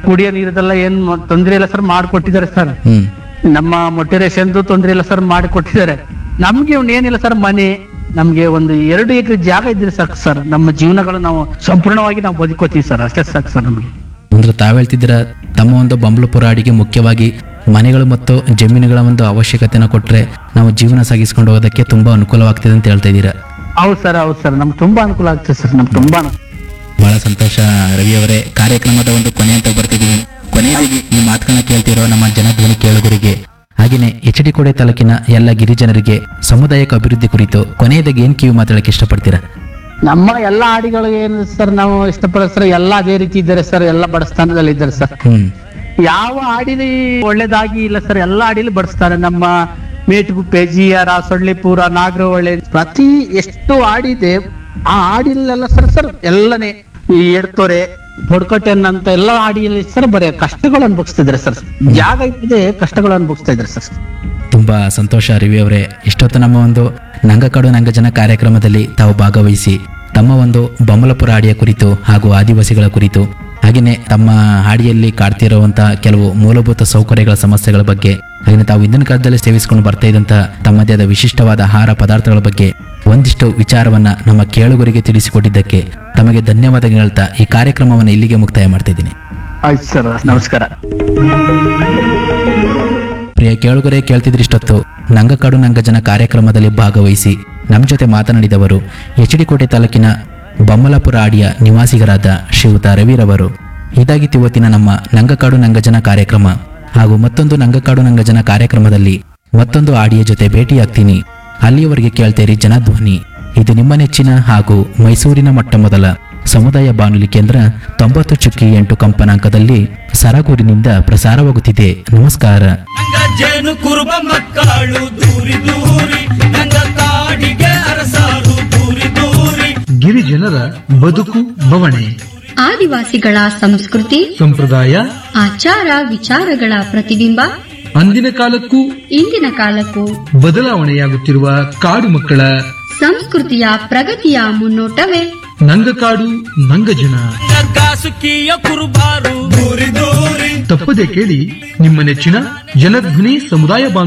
ಕುಡಿಯೋ ನೀರದೆಲ್ಲ ಏನ್ ಮ- ತೊಂದ್ರೆ ಇಲ್ಲ ಸರ್ ಮಾಡ್ಕೊಟ್ಟಿದ್ದಾರೆ ಸರ್ ಹ್ಮ್ ನಮ್ಮ ಮೊಟಿರೇಷನ್ದು ತೊಂದ್ರೆ ಇಲ್ಲ ಸರ್ ಮಾಡಿ ಕೊಟ್ಟಿದ್ದಾರೆ ನಮ್ಗೆ ಇವ್ನ್ ಏನಿಲ್ಲ ಸರ್ ಮನೆ ನಮ್ಗೆ ಒಂದು ಎರಡು ಎಕರೆ ಜಾಗ ಇದ್ರೆ ಸಾಕು ಸರ್ ನಮ್ಮ ಜೀವನಗಳು ನಾವು ಸಂಪೂರ್ಣವಾಗಿ ನಾವು ಬದುಕೋತೀವಿ ಸರ್ ಅಷ್ಟೇ ಸಾಕು ಸರ್ ನಮ್ಗೆ ಅಂದ್ರೆ ತಾವ್ ಹೇಳ್ತಿದ್ದೀರ ತಮ್ಮ ಒಂದು ಬಂಬಲಪುರ ಅಡಿಗೆ ಮುಖ್ಯವಾಗಿ ಮನೆಗಳು ಮತ್ತು ಜಮೀನುಗಳ ಒಂದು ಅವಶ್ಯಕತೆನ ಕೊಟ್ರೆ ನಾವು ಜೀವನ ಸಾಗಿಸ್ಕೊಂಡು ಹೋಗೋದಕ್ಕೆ ತುಂಬಾ ಅನುಕೂಲವಾಗ್ತಿದೆ ಅಂತ ಹೇಳ್ತಾ ಇದ್ದೀರಾ ಹೌದು ಸರ್ ಹೌದು ಸರ್ ನಮ್ಗೆ ತುಂಬಾ ಅನುಕೂಲ ಆಗ್ತದೆ ಸರ್ ನಮ್ಗೆ ತುಂಬಾ ಅನು- ಬಹಳ ಸಂತೋಷ ರವಿ ಅವರೇ ಕಾರ್ಯಕ್ರಮದ ಒಂದು ಕೊನೆ ಅಂತ ಬರ್ತಿದ್ದೀವಿ ಕೊನೆಯದಾಗಿ ಈ ಮಾತುಗಳನ್ನ ಕೇಳ್ತಿರೋ ನಮ್ಮ ಜನಧ್ವನಿ ಕೇಳುಗರಿಗೆ ಹಾಗೆಯೇ ಎಚ್ ಡಿ ಕೋಟೆ ತಾಲೂಕಿನ ಎಲ್ಲ ಗಿರಿಜನರಿಗೆ ಸಮುದಾಯಕ ಅಭಿವೃದ್ಧಿ ಕುರಿತು ಕೊನೆಯದಾಗಿ ಏನ್ ಕಿವಿ ಮಾತಾಡಕ್ಕೆ ಇಷ್ಟಪಡ್ತೀರಾ ನಮ್ಮ ಎಲ್ಲ ಹಾಡಿಗಳಿಗೆ ಏನು ಸರ್ ನಾವು ಇಷ್ಟಪಡೋ ಸರ್ ಎಲ್ಲ ಅದೇ ರೀತಿ ಇದ್ದಾರೆ ಸರ್ ಎಲ್ಲ ಬಡಸ್ಥಾನದಲ್ಲಿ ಇದ್ದಾರೆ ಸರ್ ಹ್ಮ್ ಯಾವ ಹಾಡಿಲಿ ಒಳ್ಳೇದಾಗಿ ಇಲ್ಲ ಸರ್ ಎಲ್ಲ ಹಾಡಿಲಿ ಬಡಿಸ್ತಾರೆ ನಮ್ಮ ಮೇಟುಗುಪ್ಪೆ ಜಿಯಾರ ಸೊಳ್ಳಿಪುರ ನಾಗರಹೊಳೆ ಪ್ರತಿ ಎಷ್ಟು ಹಾಡಿದೆ ಆ ಹಾಡಿಲೆಲ್ಲ ಸರ್ ಸರ್ ಎಲ್ಲನೇ ಈ ಎಡ್ತೊರೆ ಬೊಡ್ಕಟ್ಟೆನ್ ಅಂತ ಎಲ್ಲ ಹಾಡಿಯಲ್ಲಿ ಸರ್ ಬರೀ ಕಷ್ಟಗಳು ಅನುಭವಿಸ್ತಿದ್ದಾರೆ ಸರ್ ಜಾಗ ಇದೆ ಕಷ್ಟಗಳು ಅನುಭವಿಸ್ತಾ ಇದ್ದಾರೆ ಸರ್ ತುಂಬಾ ಸಂತೋಷ ರವಿ ಅವರೇ ಇಷ್ಟೊತ್ತು ನಮ್ಮ ಒಂದು ನಂಗಕಾಡು ನಂಗಜನ ಕಾರ್ಯಕ್ರಮದಲ್ಲಿ ತಾವು ಭಾಗವಹಿಸಿ ತಮ್ಮ ಒಂದು ಬೊಮ್ಮಲಪುರ ಹಾಡಿಯ ಕುರಿತು ಹಾಗೂ ಆದಿವಾಸಿಗಳ ಕುರಿತು ಹಾಗೆಯೇ ತಮ್ಮ ಹಾಡಿಯಲ್ಲಿ ಕಾಡ್ತಿರುವಂತಹ ಕೆಲವು ಮೂಲಭೂತ ಸೌಕರ್ಯಗಳ ಸಮಸ್ಯೆಗಳ ಬಗ್ಗೆ ಹಾಗೆಯೇ ತಾವು ಇಂದಿನ ಕಾಲದಲ್ಲಿ ಸೇವಿಸಿಕೊಂಡು ಬರ್ತಾ ಇದ್ದಂತಹ ತಮ್ಮದೇ ಆದ ವಿಶಿಷ್ಟವಾದ ಆಹಾರ ಪದಾರ್ಥಗಳ ಬಗ್ಗೆ ಒಂದಿಷ್ಟು ವಿಚಾರವನ್ನ ನಮ್ಮ ಕೇಳುಗರಿಗೆ ತಿಳಿಸಿಕೊಟ್ಟಿದ್ದಕ್ಕೆ ತಮಗೆ ಧನ್ಯವಾದ ಹೇಳ್ತಾ ಈ ಕಾರ್ಯಕ್ರಮವನ್ನು ಇಲ್ಲಿಗೆ ಮುಕ್ತಾಯ ಮಾಡ್ತಾ ಇದ್ದೀನಿ ಆಯ್ತು ಸರ್ ನಮಸ್ಕಾರ ಪ್ರಿಯ ಕೇಳುಗರೆ ಕೇಳ್ತಿದ್ರಿಷ್ಟೊತ್ತು ನಂಗಕಾಡು ನಂಗಜನ ಕಾರ್ಯಕ್ರಮದಲ್ಲಿ ಭಾಗವಹಿಸಿ ನಮ್ಮ ಜೊತೆ ಮಾತನಾಡಿದವರು ಎಚ್ ಡಿ ಕೋಟೆ ತಾಲೂಕಿನ ಬೊಮ್ಮಲಾಪುರ ಆಡಿಯ ನಿವಾಸಿಗರಾದ ಶ್ರೀಯುತ ರವಿರವರು ಇದಾಗಿತ್ತು ಇವತ್ತಿನ ನಮ್ಮ ನಂಗಕಾಡು ನಂಗಜನ ಕಾರ್ಯಕ್ರಮ ಹಾಗೂ ಮತ್ತೊಂದು ನಂಗಕಾಡು ನಂಗಜನ ಕಾರ್ಯಕ್ರಮದಲ್ಲಿ ಮತ್ತೊಂದು ಆಡಿಯ ಜೊತೆ ಭೇಟಿಯಾಗ್ತೀನಿ ಅಲ್ಲಿಯವರೆಗೆ ಕೇಳ್ತೇರಿ ಜನಧ್ವನಿ ಇದು ನಿಮ್ಮ ನೆಚ್ಚಿನ ಹಾಗೂ ಮೈಸೂರಿನ ಮೊಟ್ಟ ಮೊದಲ ಸಮುದಾಯ ಬಾನುಲಿ ಕೇಂದ್ರ ತೊಂಬತ್ತು ಚುಕ್ಕಿ ಎಂಟು ಕಂಪನಾಂಕದಲ್ಲಿ ಸರಗೂರಿನಿಂದ ಪ್ರಸಾರವಾಗುತ್ತಿದೆ ನಮಸ್ಕಾರ ನಂಗ ಜೇನು ಕುರುಬ ಮಕ್ಕಳು ದೂರಿ ದೂರಿ ನಂಗ ಕಾಡಿಗೆ ಅರಸಾರು ದೂರಿ ದೂರಿ ಗಿರಿಜನರ ಬದುಕು ಬವಣೆ ಆದಿವಾಸಿಗಳ ಸಂಸ್ಕೃತಿ ಸಂಪ್ರದಾಯ ಆಚಾರ ವಿಚಾರಗಳ ಪ್ರತಿಬಿಂಬ ಅಂದಿನ ಕಾಲಕ್ಕೂ ಇಂದಿನ ಕಾಲಕ್ಕೂ ಬದಲಾವಣೆಯಾಗುತ್ತಿರುವ ಕಾಡು ಮಕ್ಕಳ ಸಂಸ್ಕೃತಿಯ ಪ್ರಗತಿಯ ಮುನ್ನೋಟವೇ ನಂಗಕಾಡು ನಂಗಜನ ನಂಗ ಕಾಸುಕಿಯ ಕುರುಬಾರು ದೂರಿ ದೂರಿ ತಪ್ಪದೆ ಕೇಳಿ ನಿಮ್ಮ ನೆಚ್ಚಿನ ಜನಧ್ವನಿ ಸಮುದಾಯ ಬಾನುಲಿ